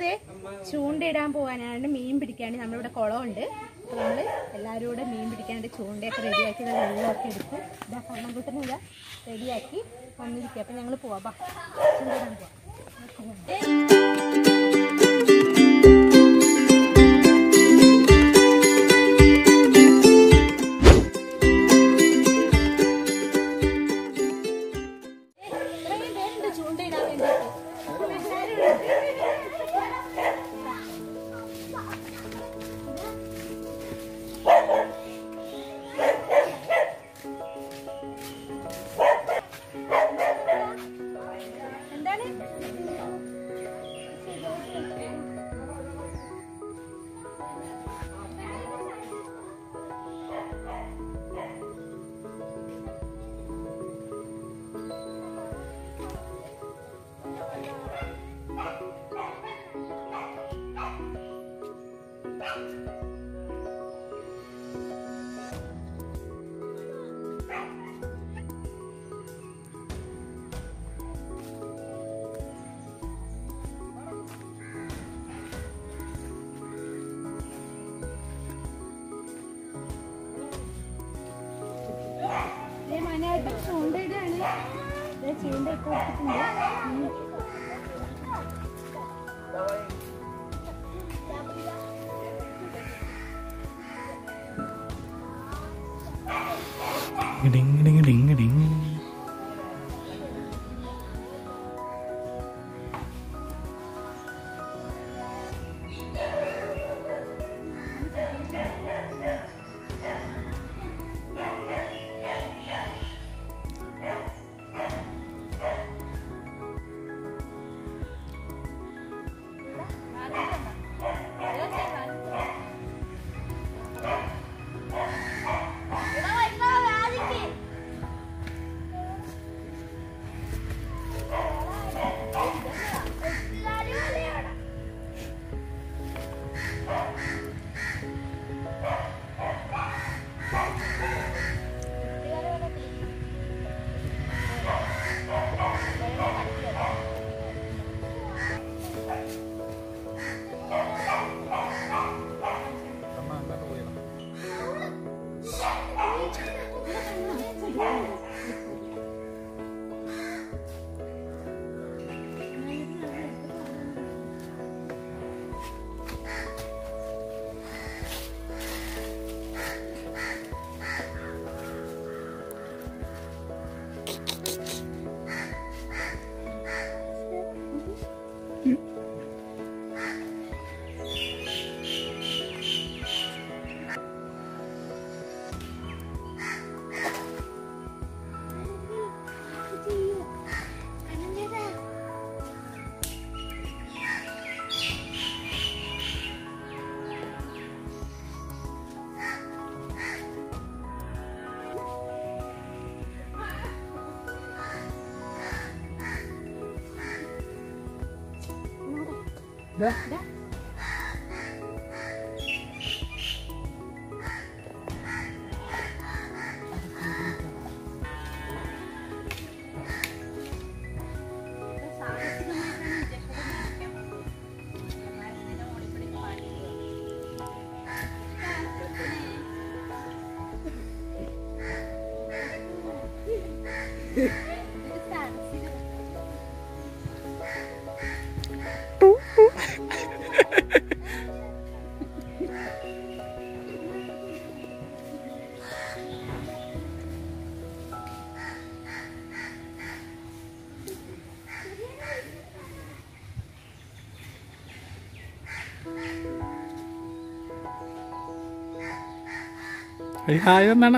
ദേ ചൂണ്ടയിടാൻ പോകാനാണ് മീൻ പിടിക്കാൻ നമ്മളിവിടെ കുളമുണ്ട് അപ്പോൾ നമ്മൾ എല്ലാവരും കൂടെ മീൻ പിടിക്കാനായിട്ട് ചൂണ്ടയൊക്കെ റെഡിയാക്കി ഇതാ വെള്ളമൊക്കെ എടുത്ത് ഇതാ കണ്ണൻകുട്ടനും ഇതാ റെഡിയാക്കി വന്നിരിക്കുക അപ്പം ഞങ്ങൾ പോവാം ബാ ചൂണ്ടയിടാൻ പോവാം ഇത്രയും പേരുണ്ട് ചൂണ്ടയിടാൻ വേണ്ടിയിട്ട് എന്താണ് ദേ മനായിട്ട് ചൂണ്ടയിടാണ് ദേ ചൂണ്ട ഇട്ട് കൊടുത്തിട്ടുണ്ട് ഉം. ഡിങ് ഡിങ് ഡിങ് ഡിങ് ഒരു ഹായ് പറഞ്ഞാണ്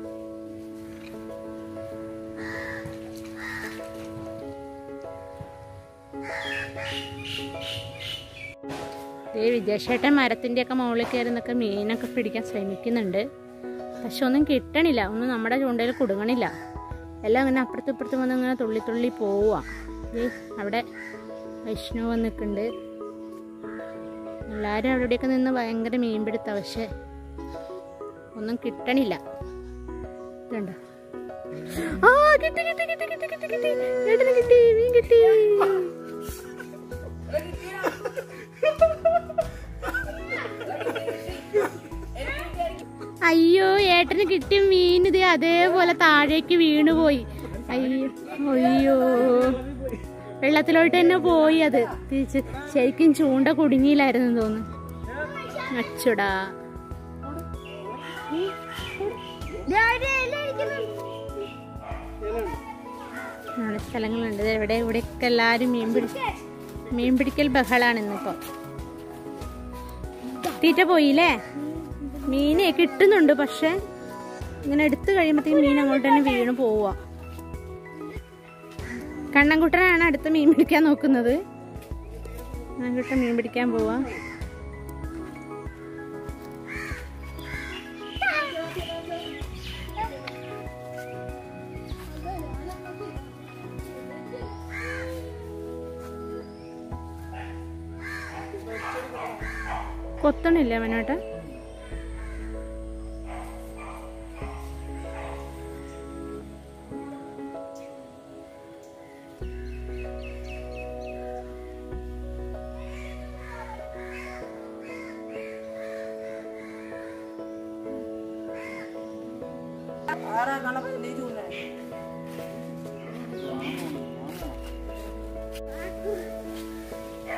ഈ വിജയശേട്ടൻ മരത്തിൻ്റെ ഒക്കെ മുകളിൽ കയറി നിന്നൊക്കെ മീനൊക്കെ പിടിക്കാൻ ശ്രമിക്കുന്നുണ്ട് പക്ഷെ ഒന്നും കിട്ടണില്ല ഒന്നും നമ്മുടെ ചൂണ്ടയിൽ കുടുങ്ങണില്ല എല്ലാം അങ്ങനെ അപ്പുറത്തും ഇപ്പുറത്തും വന്ന് ഇങ്ങനെ തുള്ളി തുള്ളി പോവുക അവിടെ വിഷ്ണു വന്ന് നിൽക്കുന്നുണ്ട് എല്ലാവരും അവിടെയൊക്കെ നിന്ന് ഭയങ്കര മീൻ പിടുത്ത പക്ഷെ ഒന്നും കിട്ടണില്ല ഇതുണ്ടോ ആ കിട്ടി കിട്ടി കിട്ടി കിട്ടി കിട്ടി കിട്ടി ഏട്ടന് കിട്ടി മീൻ കിട്ടി ഏട്ടന് കിട്ടിയ മീൻ ഇത് അതേപോലെ താഴേക്ക് വീണുപോയി അയ്യോ അയ്യോ വെള്ളത്തിലോട്ട് തന്നെ പോയി അത് തിരിച്ച് ശരിക്കും ചൂണ്ട കുടുങ്ങിയില്ലായിരുന്നു തോന്നുന്നു അച്ചുടാ അങ്ങനെ സ്ഥലങ്ങളുണ്ട് ദേ ഇവിടെ ഇവിടെയൊക്കെ എല്ലാരും മീൻ പിടി മീൻ പിടിക്കൽ ബഹളാണ് ഇന്നിപ്പോ തീറ്റ പോയില്ലേ മീനെ കിട്ടുന്നുണ്ട് പക്ഷെ ഇങ്ങനെ എടുത്തു കഴിയുമ്പോഴത്തേക്കും മീൻ അങ്ങോട്ട് തന്നെ വീണ് പോവുക കണ്ണൻകുട്ടനാണ് അടുത്ത മീൻ പിടിക്കാൻ നോക്കുന്നത് കണ്ണൻകുട്ടൻ മീൻ പിടിക്കാൻ പോവാ കൊത്തണില്ലേ അവനോട്ട്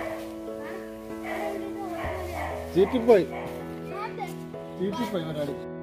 ചീറ്റിപ്പോയി ചീറ്റിപ്പോയി ഒരാൾ